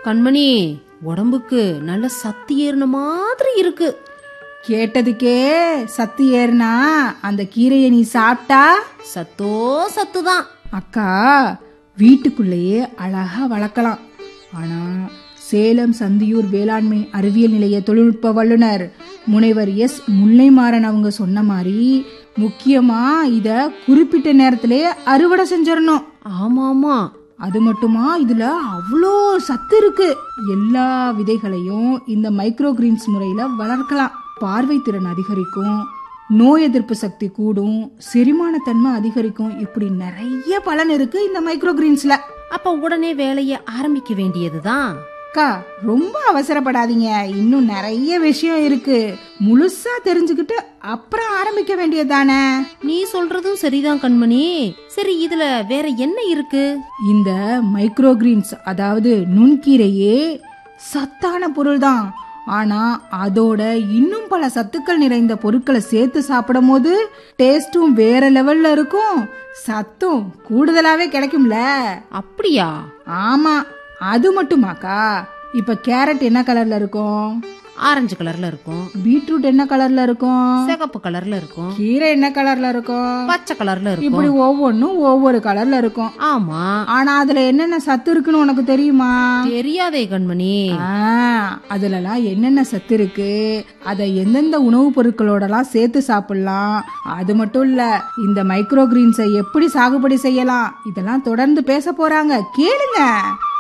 கண்மணி உடம்புக்கு நல்ல சத்து ஏறின மாதிரி இருக்கு கேட்டதுக்கே சத்து ஏறுனா அந்த கீரையை நீ சாப்பிட்டா சத்தோ சத்து தான் அக்கா வீட்டுக்குள்ளேயே அழகா வளர்க்கலாம் ஆனா சேலம் சந்தியூர் வேளாண்மை அறிவியல் நிலைய தொழில்நுட்ப வல்லுனர் முனைவர் எஸ் முல்லைமாறன் அவங்க சொன்ன மாதிரி முக்கியமா இத குறிப்பிட்ட நேரத்திலே அறுவடை செஞ்சிடணும் ஆமா ஆமா அது மட்டுமா இதுல அவ்வளோ சத்து இருக்கு எல்லா விதைகளையும் இந்த மைக்ரோ கிரீன்ஸ் முறையில வளர்க்கலாம் பார்வை திறன் அதிகரிக்கும் நோய் எதிர்ப்பு சக்தி கூடும் செரிமானத்தன்மை அதிகரிக்கும் இப்படி நிறைய பலன் இருக்கு இந்த மைக்ரோ கிரீன்ஸ்ல அப்ப உடனே வேலைய ஆரம்பிக்க வேண்டியதுதான் அக்கா ரொம்ப அவசரப்படாதீங்க இன்னும் நிறைய விஷயம் இருக்கு முழுசா தெரிஞ்சுக்கிட்டு அப்புறம் ஆரம்பிக்க வேண்டியதுதானே நீ சொல்றதும் சரிதான் கண்மணி சரி இதுல வேற என்ன இருக்கு இந்த மைக்ரோ கிரீன்ஸ் அதாவது நுண்கீரையே சத்தான பொருள் தான் ஆனா அதோட இன்னும் பல சத்துக்கள் நிறைந்த பொருட்களை சேர்த்து சாப்பிடும் போது டேஸ்டும் வேற லெவல்ல இருக்கும் சத்தும் கூடுதலாவே கிடைக்கும்ல அப்படியா ஆமா அது மட்டுமாக்கா இப்ப கேரட் என்ன கலர்ல இருக்கும் ஆரஞ்சு கலர்ல இருக்கும் பீட்ரூட் என்ன கலர்ல இருக்கும் சிகப்பு கலர்ல இருக்கும் கீரை என்ன கலர்ல இருக்கும் பச்சை கலர்ல இருக்கும் இப்படி ஒவ்வொன்றும் ஒவ்வொரு கலர்ல இருக்கும் ஆமா ஆனா அதுல என்னென்ன சத்து இருக்குன்னு உனக்கு தெரியுமா தெரியாதே கண்மணி ஆ, அதுலலாம் என்னென்ன சத்து இருக்கு அதை எந்தெந்த உணவுப் பொருட்களோடலாம் சேர்த்து சாப்பிடலாம் அது மட்டும் இல்ல இந்த மைக்ரோ கிரீன்ஸை எப்படி சாகுபடி செய்யலாம் இதெல்லாம் தொடர்ந்து பேச போறாங்க கேளுங்க